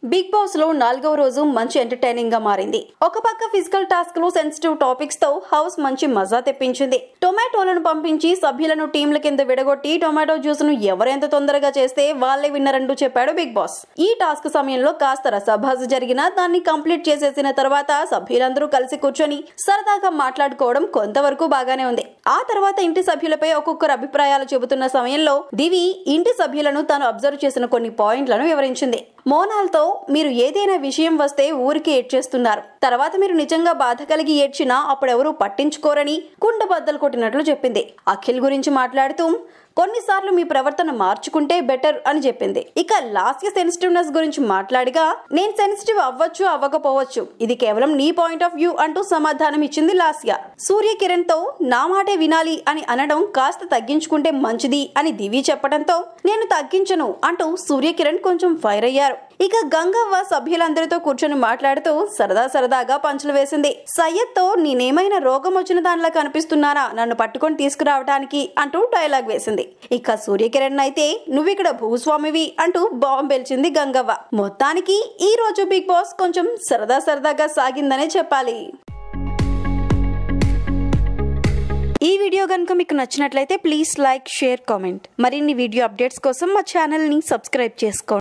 big boss లో నాలుగవ రోజు మంచి ఎంటర్టైనింగ్ గా మారింది ఒక పక్క ఫిజికల్ టాస్క్ లు సెన్సిటివ్ టాపిక్స్ తో హౌస్ మంచి మజా తెప్పించింది టొమాటోలను పంపించి సభ్యులను టీంల కింద విడగొట్టి టొమాటో జ్యూస్ ను ఎవరెంత తొందరగా చేస్తే వాళ్ళే విన్నరంటూ చెప్పాడు బిగ్ బాస్ ఈ టాస్క్ సమయంలో కాస్త రసభాజ జరిగినా దాన్ని కంప్లీట్ చేసేసిన తర్వాత సభ్యులందరూ కలిసి కూర్చొని సరదాగా మాట్లాడుకోవడం కొంతవరకు బాగానే ఉంది ఆ తర్వాత ఇంటి సభ్యులపై ఒక్కొక్కరు అభిప్రాయాలు చెబుతున్న సమయంలో దివి ఇంటి సభ్యులను తాను అబ్జర్వ్ చేసిన కొన్ని పాయింట్లను వివరించింది మోనాల్తో మీరు ఏదైనా విషయం వస్తే ఊరికి ఏడ్చేస్తున్నారు తర్వాత మీరు నిజంగా బాధ కలిగి ఏడ్చినా అప్పుడెవరూ పట్టించుకోరని కుండ బద్దలు కొట్టినట్లు చెప్పింది అఖిల్ గురించి మాట్లాడుతూ కొన్నిసార్లు మీ ప్రవర్తన మార్చుకుంటే బెటర్ అని చెప్పింది ఇక లాస్య సెన్సిటివ్నెస్ గురించి మాట్లాడిగా నేను సెన్సిటివ్ అవ్వచ్చు అవ్వకపోవచ్చు ఇది కేవలం నీ పాయింట్ ఆఫ్ వ్యూ అంటూ సమాధానం ఇచ్చింది లాస్య సూర్య కిరణ్ తో నా మాటే వినాలి అని అనడం కాస్త తగ్గించుకుంటే మంచిది అని దివి చెప్పడంతో నేను తగ్గించను అంటూ సూర్య కిరణ్ కొంచెం ఫైర్ అయ్యారు ఇక గంగవ్వ సభ్యులందరితో కూర్చొని మాట్లాడుతూ సరదా సరదాగా పంచులు వేసింది సయ్యద్తో నేనేమైనా రోగం వచ్చిన దానిలా కనిపిస్తున్నారా నన్ను పట్టుకొని తీసుకురావడానికి అంటూ డైలాగ్ వేసింది ఇక సూర్యకిరణ్ అయితే నువ్విక్కడ భూస్వామివి అంటూ బాంబు పేల్చింది గంగవ్వ మొత్తానికి ఈ రోజు బిగ్ బాస్ కొంచెం సరదా సరదాగా సాగిందనే చెప్పాలి ఈ వీడియో కనుక మీకు నచ్చినట్లయితే ప్లీజ్ లైక్ షేర్ కామెంట్ మరిన్ని వీడియో అప్డేట్స్ కోసం మా ఛానల్ని సబ్స్క్రైబ్ చేసుకోండి